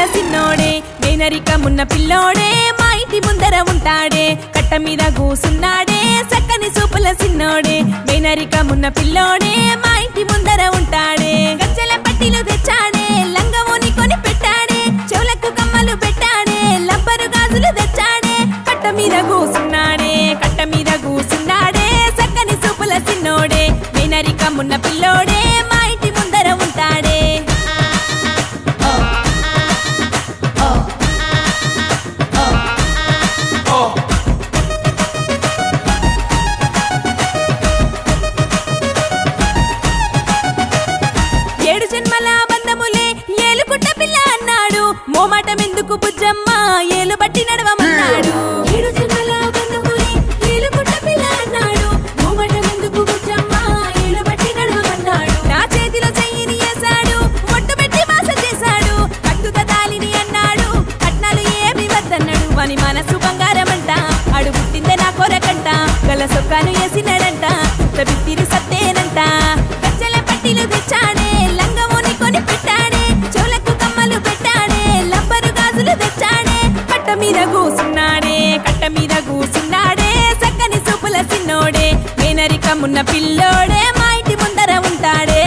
సూపుల సిన్నోడే మేనరికమున్న పిల్లోడే మా ఇంటి ముందర ఉంటాడే కట్ట మీద కూసున్నాడే చక్కని సూపుల సిన్నోడే మేనరికమున్న పిల్లోడే మా ఇంటి ముందర ఉంటాడే గజ్జల పట్టీలు తెచ్చాడే లంగమోని కొని పెట్టాడే చెవులకు కమ్మలు పెట్టాడే లబ్బరు గాజులు తెచ్చాడే కట్ట మీద కూసున్నాడే కట్ట మీద కూసున్నాడే చక్కని సూపుల సిన్నోడే మేనరికమున్న పిల్లోడే మా ఇంటి ముందర ఉంటాడే ఏడు జన్మల బంధములే ఏలుకుంట పిల్ల అన్నాడు మోమాటమెందుకు బుజ్జమ్మ ఏలు బట్టి నడవమన్నాడు ఏడు జన్మల బంధములే ఏలుకుంట పిల్ల అన్నాడు మోమాటమెందుకు బుజ్జమ్మ ఏలు బట్టి నడవమన్నాడు నా చేతిలో చెయ్యిని వేశాడు ఒట్టు పెట్టి మాస చేశాడు కట్టుత తాలిని అన్నాడు కట్నాలు ఏమి వద్దన్నాడు వాని మనసు బంగారమంట అడు పుట్టిందే నా కొరకంట గల సొక్కాను వేసినాడంట బిత్తిరి సత్తేనంట గజ్జల పట్టీలు తెచ్చాడే లంగమోని కొని పెట్టాడే చెవులకు కమ్మలు పెట్టాడే లబ్బరు గాజులు తెచ్చాడే కట్ట మీద కూసున్నాడే కట్ట మీద కూసున్నాడే చక్కని సూపుల సిన్నోడే మేనరికమున్న పిల్లోడే మా ఇంటి ముందర ఉంటాడే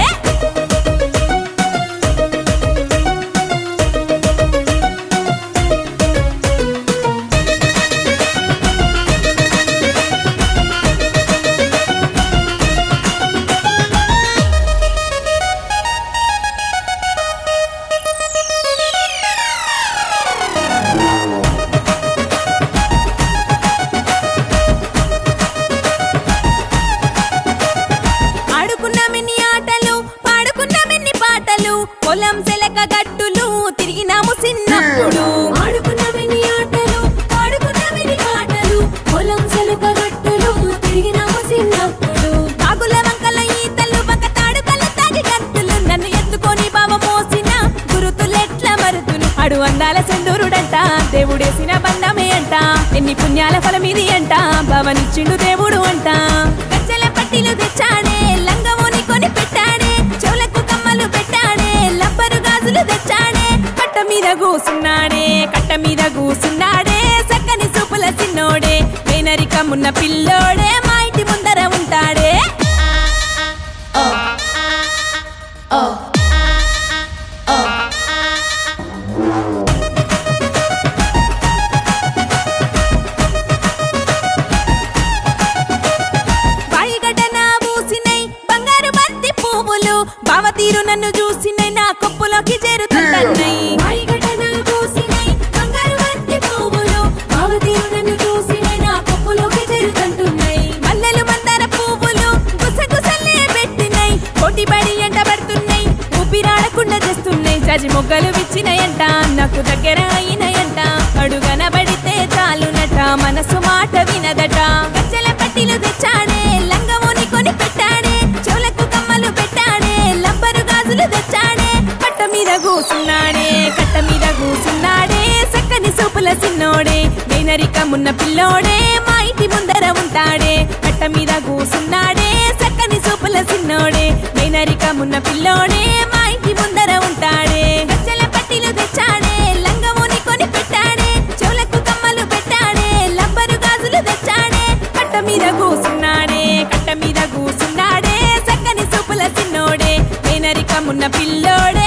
ఆడుకున్నామిన్ని ఆటలు పాడుకున్నామిన్ని పాటలు పొలం సెలక గట్టులు తిరిగినాము చిన్నప్పుడు ఆడుకున్నామిన్ని ఆటలు పాడుకున్నామిన్ని పాటలు పొలం సెలక గట్టులు తిరిగినాము చిన్నప్పుడు కాగుల వంకల ఈతలు పక్క తాడుకలు తాగి గంతులు నన్ను ఎత్తుకొని బావ మోసిన గురుతులెట్ల మరుతులు అడు అందాల సెందూరుడంట దేవుడేసిన బంధమే అంట ఎన్ని పుణ్యాల ఫలమిది అంట భవనిచ్చిండు దేవుడు అంట గజ్జల పట్టీలు తెచ్చాడే లంగమోని కొని పెట్టాడే చెవులకు కమ్మలు పెట్టాడే లబ్బరు గాజులు తెచ్చాడే కట్ట మీద కూసున్నాడే కట్ట మీద కూసున్నాడే చక్కని సూపుల సిన్నోడే మేనరికమున్న పిల్లోడే మా ఇంటి ముందర ఉంటాడే బాయిగడ్డన పూసినై బంగారు బంతి పువ్వులు బావ తీరు నన్ను చూసినై నా కొప్పులోకి చేరుతున్నాయి మల్లెలు మందార పువ్వులు గుసగుసలే పెట్టినై కోటిబడి ఎంట పడుతున్నాయి ఊపిరాడకుండా చేస్తున్నాయి చజి మొగ్గలు విచ్చినాయంట నాకు దగ్గర అయినాయంట అడుగన పడితే చాలునట మనసు మాట వినదట గజ్జల పట్టీలు తెచ్చాడే లంగమోని కొని పెట్టాడే చెవులకు కమ్మలు పెట్టాడే లబ్బరు గాజులు తెచ్చాడే కట్ట మీద కూసున్నాడే కట్ట మీద కూసున్నాడే చక్కని సూపుల సిన్నోడే మేనరికమున్న పిల్లోడే మా ఇంటి ముందర ఉంటాడే కట్ట మీద కూసున్నాడే చక్కని సూపుల సిన్నోడే మేనరికమున్న పిల్లోడే మా ఇంటి ముందర ఉంటాడే గజ్జల పట్టీలు తెచ్చాడే లంగమోని కొని పెట్టాడే చెవులకు కమ్మలు పెట్టాడే లబ్బరు గాజులు తెచ్చాడే కట్ట మీద కూసున్నాడే కట్ట మీద కూసున్నాడే చక్కని సూపుల సిన్నోడే మేనరికమున్న పిల్లోడే